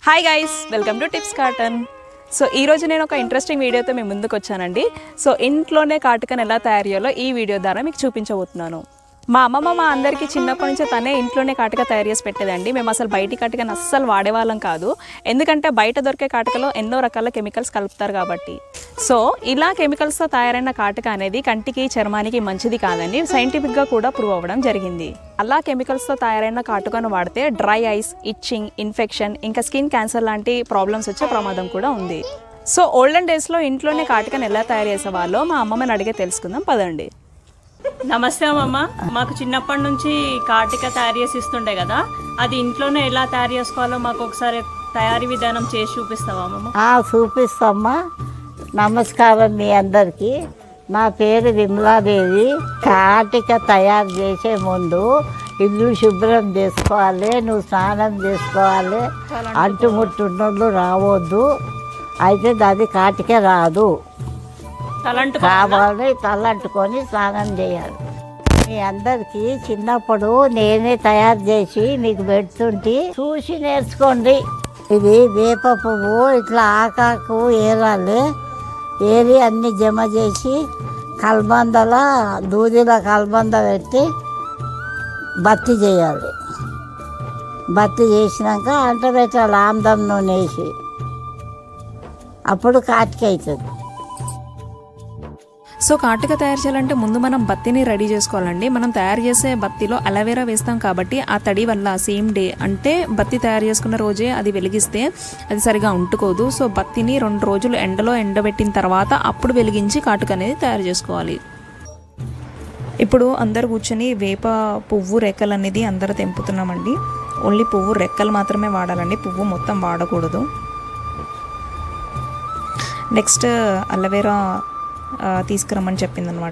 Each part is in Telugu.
Hi guys welcome to tips cotton so ఈ రోజు నేను ఒక ఇంట్రెస్టింగ్ వీడియోతో మీ ముందుకు వచ్చానండి సో ఇంట్లోనే కాటుకను ఎలా తయారు చేయాలో ఈ వీడియో ద్వారా మీకు చూపించబోతున్నాను మా అమ్మమ్మ మా అందరికీ చిన్నప్పటి నుంచే తనే ఇంట్లోనే కాటుక తయారు చేసి పెట్టేదండి మేము అసలు బయటి కాటుకని అస్సలు వాడేవాళ్ళం కాదు ఎందుకంటే బయట దొరికే కాటుకలో ఎన్నో రకాల కెమికల్స్ కలుపుతారు కాబట్టి సో ఇలా కెమికల్స్తో తయారైన కాటుక అనేది కంటికి చర్మానికి మంచిది కాదని సైంటిఫిక్గా కూడా ప్రూవ్ అవ్వడం జరిగింది అలా కెమికల్స్తో తయారైన కాటుకను వాడితే డ్రై ఐస్ ఇచ్చింగ్ ఇన్ఫెక్షన్ ఇంకా స్కిన్ క్యాన్సర్ లాంటి ప్రాబ్లమ్స్ వచ్చే ప్రమాదం కూడా ఉంది సో ఓల్డెన్ డేస్లో ఇంట్లోనే కాటుకను ఎలా తయారు చేసేవాళ్ళో మా అమ్మమ్మని అడిగే తెలుసుకుందాం పదండి నమస్తే అమ్మమ్మ మాకు చిన్నప్పటి నుంచి కాటిక తయారు చేసి ఇస్తుండే కదా అది ఇంట్లోనే ఎలా తయారు చేసుకోవాలో మాకు ఒకసారి తయారీ విధానం చేసి చూపిస్తావా అమ్మమ్మ ఆ, చూపిస్తామ్మా నమస్కారం మీ అందరికీ నా పేరు విమలాదేవి కాటిక తయారు చేసే ముందు ఇల్లు శుభ్రం చేసుకోవాలి నువ్వు స్నానం చేసుకోవాలి అంటుముట్టున్నోళ్ళు రావద్దు అయితే దాని కాటిక రాదు తలంటు కావాలి తలంటుకొని స్నానం చేయాలి మీ అందరికీ చిన్నప్పుడు నేనే తయారు చేసి మీకు పెడుతుంటే చూసి నేర్చుకోండి ఇది వేప పువ్వు ఇట్లా ఆకాకు ఏరాలి ఏరి అన్ని జమ చేసి కల్బందల దూదిలో కల్బంద పెట్టి బత్తి చేయాలి బత్తి చేసినాక అంట పెట్టాలి ఆమ్దం నూనె వేసి అప్పుడు కాటికి అవుతుంది సో కాటుక తయారు చేయాలంటే ముందు మనం బత్తిని రెడీ చేసుకోవాలండి మనం తయారు చేసే బత్తిలో అలవేరా వేస్తాం కాబట్టి ఆ తడి వల్ల సేమ్ డే అంటే బత్తి తయారు చేసుకున్న రోజే అది వెలిగిస్తే అది సరిగా ఉంటుకోదు సో బత్తిని రెండు రోజులు ఎండలో ఎండబెట్టిన తర్వాత అప్పుడు వెలిగించి కాటుక అనేది తయారు చేసుకోవాలి ఇప్పుడు అందరు కూర్చొని వేప పువ్వు రెక్కలు అనేది అందరూ తెంపుతున్నామండి ఓన్లీ పువ్వు రెక్కలు మాత్రమే వాడాలండి పువ్వు మొత్తం వాడకూడదు నెక్స్ట్ అలవేరా ఆ, తీసుకురమ్మని చెప్పిందనమాట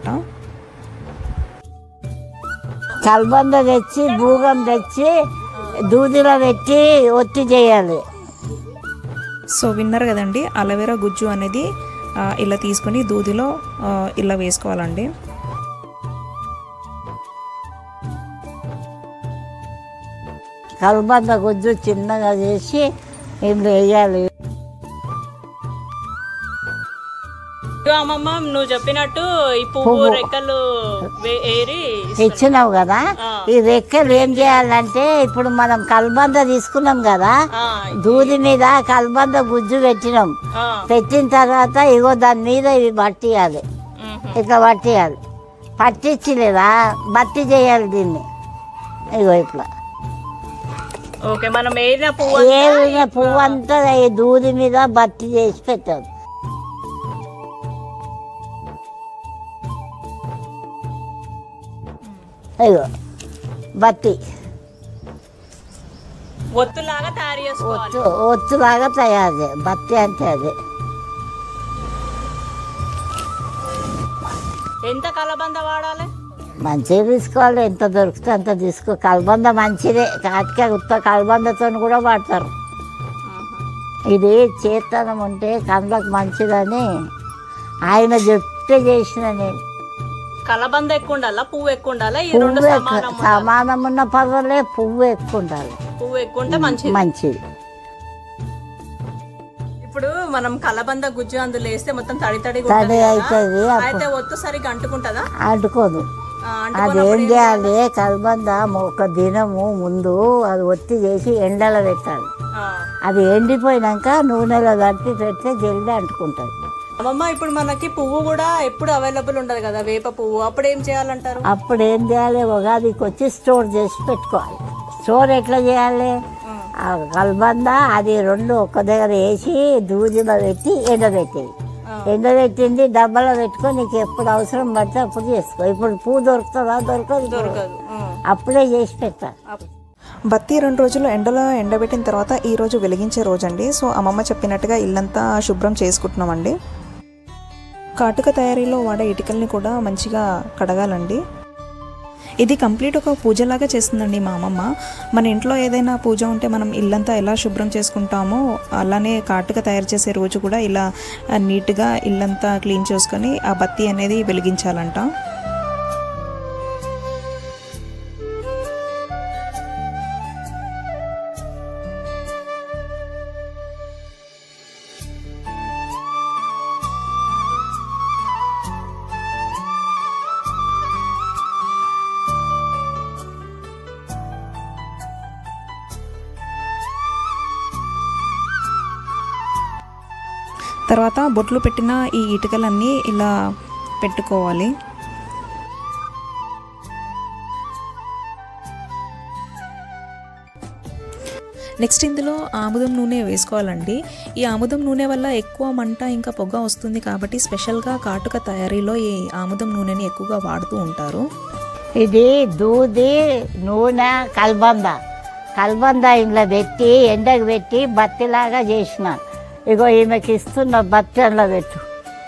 కల్బంద తెచ్చి భూగం తెచ్చి దూదిలో పెట్టి ఒత్తి చేయాలి సో విన్నారు కదండి అలవేరా గుజ్జు అనేది ఆ, ఇలా తీసుకొని దూదిలో ఆ, ఇలా వేసుకోవాలండి కల్బంద గుజ్జు చిన్నగా చేసి ఇందులో వేయాలి ఇదిగో అమ్మమ్మ నువ్వు చెప్పినట్టు ఈ పువ్వు పువ్వు. రెక్కలు వే- ఏరి ఇచ్చినావు కదా ఆ. ఈ రెక్కలు ఏం చేయాలంటే ఇప్పుడు మనం కల్బంద తీసుకున్నాం కదా ఆ, దూది మీద కల్బంద గుజ్జు పెట్టినాం ఆ, పెట్టిన తర్వాత ఇగో దాని మీద ఇవి పట్టియాలి మ్హూ. ఇట్లా పట్టియాలి పట్టించి లేదా బత్తి చేయాలి దీన్ని ఇగో ఇట్లా ఓకే మనం ఏరిన పువ్వు ఏమైనా పువ్వు అంతా ఈ దూది మీద బత్తి చేసి పెట్టాలి అయ్యో బత్తి ఒత్తులాగా తయారు చేసుకోవాలి ఒత్తు ఒత్తులాగా తయారు చేయాలి బత్తి అంటే అదే ఎంత కలబంద వాడాలి మంచిగా తీసుకోవాలి ఎంత దొరికితే అంత తీసుకో కలబంద మంచిదే కాటిక ఉత్త కలబందతో కూడా వాడతారు ఇది చేతనం ఉంటే కళ్ళకు మంచిదని ఆయన చెప్తే చేసిన నేను కలబంద ఎక్కువ ఉండాలా పువ్వు ఎక్కువ ఉండాలా ఈ రెండు పువ్వు ఎక్కువ సమానం సమానం ఉన్న పర్వాలే పువ్వు ఎక్కువ ఉండాలి పువ్వు ఎక్కువ ఉంటే మంచిది మంచిది ఇప్పుడు మనం కలబంద గుజ్జు అందులో వేస్తే మొత్తం తడి తడి తడి అవుతుంది అయితే ఒత్తు సరిగ్గా అంటుకుంటదా అంటుకోదు ఆ, అది అంటుకున్నప్పుడు ఏం చేయాలి కలబంద ఒక దినము ముందు అది ఒత్తి చేసి ఎండలో పెట్టాలి ఆ. అది ఎండిపోయినాక నూనెలో కట్టి పెడితే జల్దీ అంటుకుంటుంది అమ్మమ్మ ఇప్పుడు మనకి పువ్వు కూడా ఎప్పుడు అవైలబుల్ ఉండదు కదా వేప పువ్వు అప్పుడు ఏం చేయాలంటారు అప్పుడు ఏం చేయాలి ఉగాదికి వచ్చి స్టోర్ చేసి పెట్టుకోవాలి స్టోర్ ఎట్లా చేయాలి ఆ కలబంద అది రెండు ఒక్క దగ్గర వేసి దూదిలో పెట్టి ఎండబెట్టేది ఎండబెట్టింది డబ్బాలో పెట్టుకొని నీకు ఎప్పుడు అవసరం పడితే అప్పుడు చేసుకో ఇప్పుడు పువ్వు దొరుకుతుందా దొరకదు దొరకదు ఆ. అప్పుడే చేసి పెట్టాలి బత్తి రెండు రోజులు ఎండలో ఎండబెట్టిన తర్వాత ఈ రోజు వెలిగించే రోజండి సో అమ్మమ్మ చెప్పినట్టుగా ఇల్లంతా శుభ్రం చేసుకుంటున్నామండి కాటుక తయారీలో వాడే ఇటుకల్ని కూడా మంచిగా కడగాలండి ఇది కంప్లీట్ ఒక పూజలాగా చేస్తుందండి మా అమ్మమ్మ మన ఇంట్లో ఏదైనా పూజ ఉంటే మనం ఇల్లంతా ఎలా శుభ్రం చేసుకుంటామో అలానే కాటుక తయారు చేసే రోజు కూడా ఇలా ఆ, నీట్గా ఇల్లంతా క్లీన్ చేసుకొని ఆ బత్తి అనేది వెలిగించాలంట తర్వాత బొట్లు పెట్టిన ఈ ఇటుకలన్నీ ఇలా పెట్టుకోవాలి నెక్స్ట్ ఇందులో ఆముదం నూనె వేసుకోవాలండి ఈ ఆముదం నూనె వల్ల ఎక్కువ మంట ఇంకా పొగ వస్తుంది కాబట్టి స్పెషల్గా కాటుక తయారీలో ఈ ఆముదం నూనెని ఎక్కువగా వాడుతూ ఉంటారు ఇది దూది నూనె కల్బంద కల్బంద ఇంట్లో పెట్టి ఎండకు పెట్టి బత్తిలాగా చేసిన ఇగో ఈమెకి ఇస్తున్న బత్తి అందులో పెట్టు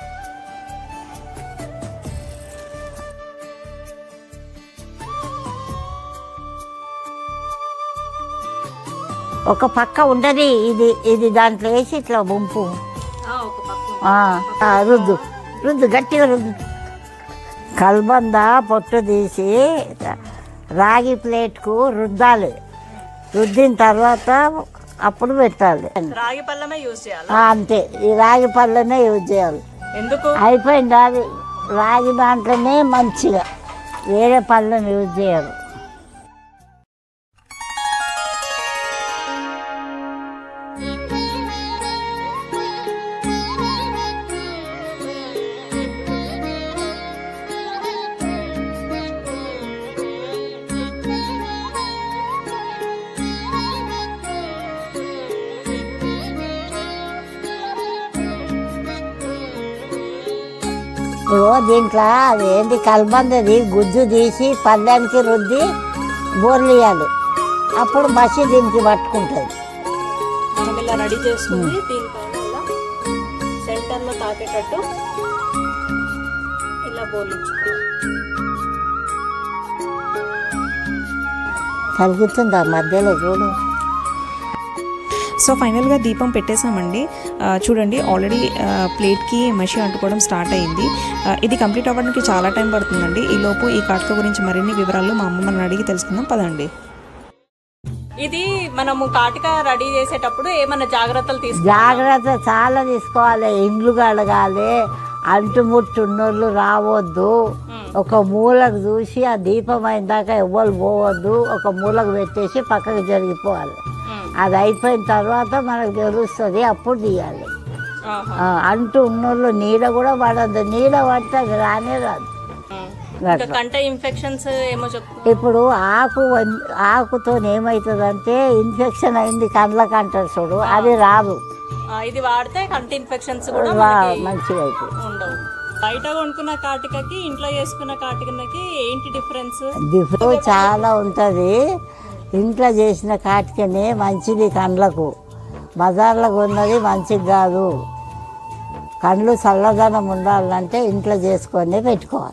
ఒక పక్క ఉండదు ఇది ఇది దాంట్లో వేసి ఇట్లా ముంపు ఒక పక్క ఆ, ఆ, రుద్దు రుద్దు గట్టిగా రుద్దు కల్బంద పొట్టు తీసి రాగి ప్లేట్కు రుద్దాలి రుద్దిన తర్వాత అప్పుడు పెట్టాలి రాగి పళ్ళమే యూజ్ చేయాలి ఆ, అంతే ఈ రాగి పళ్ళనే యూజ్ చేయాలి ఎందుకు అయిపోయింది అది రాగి దాంట్లోనే మంచిగా వేరే పళ్ళని యూజ్ చేయాలి ఇగో దీంట్లో అది ఏంటి కలబందది గుజ్జు తీసి పళ్ళానికి రుద్ది బోర్లు ఇవ్వాలి అప్పుడు మసి దీనికి పట్టుకుంటుంది మనం ఇలా రెడీ చేసుకుని దీనిపైన ఇలా సెంటర్లో తాకేటట్టు ఇలా బోలించుకోవాలి కలుగుతుందా మధ్యలో చూడు సో ఫైనల్గా దీపం పెట్టేశామండి ఆ, చూడండి ఆల్రెడీ ప్లేట్కి మషి అంటుకోవడం స్టార్ట్ అయింది ఆ, ఇది కంప్లీట్ అవ్వడానికి చాలా టైం పడుతుందండి ఈలోపు ఈ కాటుక గురించి మరిన్ని వివరాలు మా అమ్మమ్మని అడిగి తెలుసుకుందాం పదండి ఇది మనము కాటిక రెడీ చేసేటప్పుడు ఏమైనా జాగ్రత్తలు తీసుకో జాగ్రత్త చాలా తీసుకోవాలి ఇండ్లు కడగాలి అంటుముట్టున్నోళ్ళు రావద్దు ఒక మూలకు చూసి ఆ దీపం అయిన దాకా ఎవ్వరు పోవద్దు ఒక మూలకు పెట్టేసి పక్కకు జరిగిపోవాలి అది అయిపోయిన తర్వాత మనకు తెలుస్తుంది అప్పుడు తీయాలి ఆ, అంటూ ఉన్నోళ్ళు నీడ కూడా పడద్దు నీడ పడితే అది రానే రాదు ఇంకా అట్లా. కంట ఇన్ఫెక్షన్స్ ఏమో చెప్తా ఇప్పుడు ఆకు వన్- ఆకుతో ఏమవుతుందంటే ఇన్ఫెక్షన్ అయింది కండ్లకు అంటారు చూడు అది రాదు ఇది వాడితే కంటి ఇన్ఫెక్షన్స్ కూడా రా- మనకి మంచిగా అవుతుంది ఉండవు బయట కొనుక్కున్న కాటికకి ఇంట్లో చేసుకున్న కాటికకి ఏంటి డిఫరెన్స్ డిఫరెంట్ చాలా ఉంటుంది ఇంట్లో చేసిన కాటికనే మంచిది కండ్లకు బజార్లో కొన్నది మంచిది కాదు కండ్లు చల్లదనం ఉండాలంటే ఇంట్లో చేసుకొని పెట్టుకోవాలి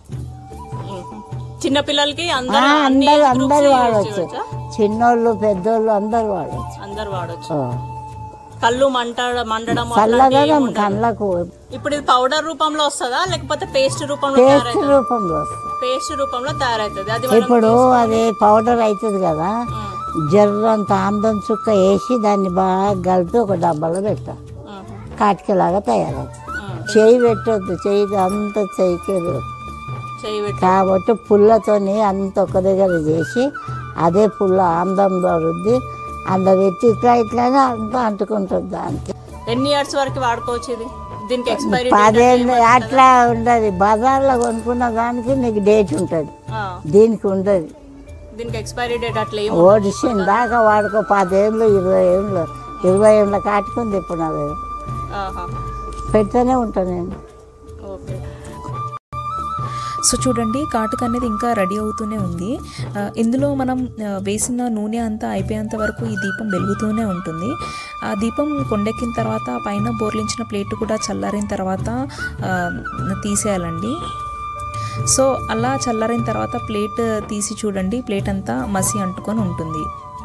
చిన్న పిల్లలకి ఆ, అందరూ అన్ని అందరు groups అందరు use వాడచ్చు చేయొచ్చా? చిన్నోళ్ళు పెద్దోళ్ళు అందరు వాడచ్చు అందరు వాడచ్చు ఆ. కళ్ళు మంట మండడం అట్లాంటివి చల్లదనం ఏమి ఉండదు. కండ్లకు ఇప్పుడు ఇది పౌడర్ రూపంలో వస్తుందా లేకపోతే పేస్ట్ రూపంలో పేస్ట్ తయారవుతుంది రూపంలో వస్తుంది పేస్ట్ రూపంలో తయారవుతుంది అది మనం ఇప్పుడు అది పౌడర్ అవుతుంది కదా జర్రంత ఆందం చుక్క వేసి దాన్ని బాగా కలిపి ఒక డబ్బాలో పెట్టాలి కాటికలాగా తయారవుతుంది చేయి పెట్టొద్దు చేయి అంత చేయికి చెయ్యి పెట్టి కాబట్టి పుల్లతోని అంత ఒక దగ్గర చేసి అదే పుల్ల ఆందంలో రుద్ది అందులో పెట్టి ఇట్లా ఇట్లానే అంత అంటుకుంటుంది దానికి ఎన్ని ఇయర్స్ వరకు వాడుకోవచ్చు ఇది దీనికి ఎక్స్పైరీ పదేళ్ళు అట్లా ఉండదు బజార్లో కొనుక్కున్న దానికి నీకు డేట్ ఉంటుంది దీనికి ఉండదు దీనికి ఎక్స్పైరీ డేట్ అట్లా ఏం ఓడిసిన దాకా వాడుకో పదేళ్ళు ఇరవై ఏళ్ళు ఇరవై ఏళ్ళ కాటుకుంది ఇప్పుడు నా దగ్గర ఆహా. పెడుతూనే ఉంటాను నేను ఓకే సో చూడండి కాటుక అనేది ఇంకా రెడీ అవుతూనే ఉంది ఆ, ఇందులో మనం ఆ, వేసిన నూనె అంతా అయిపోయేంత వరకు ఈ దీపం వెలుగుతూనే ఉంటుంది ఆ దీపం కొండెక్కిన తర్వాత పైన బోర్లించిన ప్లేట్ కూడా చల్లారిన తర్వాత ఆ, తీసేయాలండి సో అలా చల్లారిన తర్వాత ప్లేట్ తీసి చూడండి ప్లేట్ అంతా మసి అంటుకొని ఉంటుంది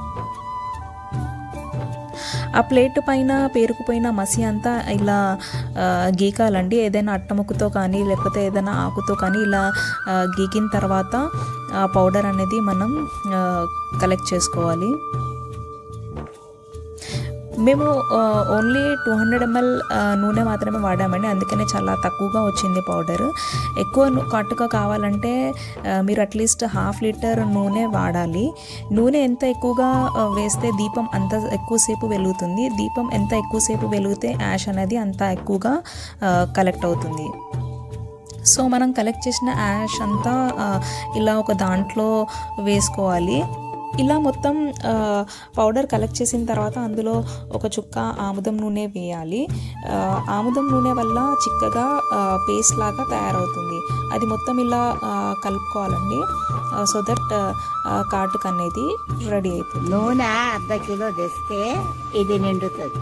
ఆ ప్లేట్ పైన పేరుకుపోయిన మసి అంతా ఇలా ఆ, గీకాలండి ఏదైనా అట్టముక్కుతో కానీ లేకపోతే ఏదైనా ఆకుతో కానీ ఇలా ఆ, గీకిన తర్వాత ఆ పౌడర్ అనేది మనం కలెక్ట్ చేసుకోవాలి మేము ఓన్లీ టూ హండ్రెడ్ ఎంఎల్ నూనె మాత్రమే వాడామండి అందుకనే చాలా తక్కువగా వచ్చింది పౌడర్ ఎక్కువ ను- కాటుక కావాలంటే ఆ, మీరు అట్లీస్ట్ హాఫ్ లీటర్ నూనె వాడాలి నూనె ఎంత ఎక్కువగా ఆ, వేస్తే దీపం అంత ఎక్కువసేపు వెలుగుతుంది దీపం ఎంత ఎక్కువసేపు వెలిగితే యాష్ అనేది అంత ఎక్కువగా కలెక్ట్ అవుతుంది సో మనం కలెక్ట్ చేసిన యాష్ అంతా ఆ, ఇలా ఒక దాంట్లో వేసుకోవాలి ఇలా మొత్తం ఆ, పౌడర్ కలెక్ట్ చేసిన తర్వాత అందులో ఒక చుక్క ఆముదం నూనె వేయాలి ఆ, ఆముదం నూనె వల్ల చిక్కగా పేస్ట్ లాగా తయారవుతుంది అది మొత్తం ఇలా ఆ, కలుపుకోవాలండి సో దట్ కాటుక అనేది రెడీ అవుతుంది నూనె అర్ధ కిలో తెస్తే ఇది నిండుతుంది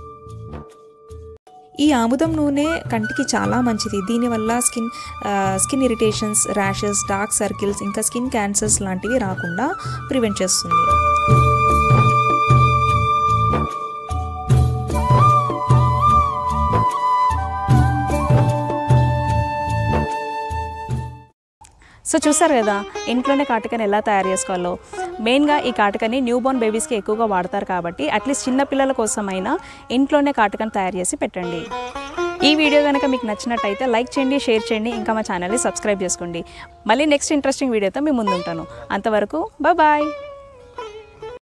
ఈ ఆముదం నూనె కంటికి చాలా మంచిది దీనివల్ల స్కిన్ ఆ, skin irritations rashes dark circles ఇంకా స్కిన్ క్యాన్సర్స్ లాంటివి రాకుండా ప్రివెంట్ చేస్తుంది సో చూసారు కదా ఇంట్లోనే కాటుకని ఎలా తయారు చేసుకోవాలో మెయిన్గా ఈ కాటుకని న్యూ బోర్న్ బేబీస్కి ఎక్కువగా వాడతారు కాబట్టి అట్లీస్ట్ చిన్న పిల్లల కోసమైనా ఇంట్లోనే కాటుకని తయారు చేసి పెట్టండి ఈ వీడియో కనుక మీకు నచ్చినట్టయితే లైక్ చేయండి షేర్ చేయండి ఇంకా మా ఛానల్ని సబ్స్క్రైబ్ చేసుకోండి మళ్ళీ నెక్స్ట్ ఇంట్రెస్టింగ్ వీడియోతో మీ ముందుంటాను అంతవరకు బాయ్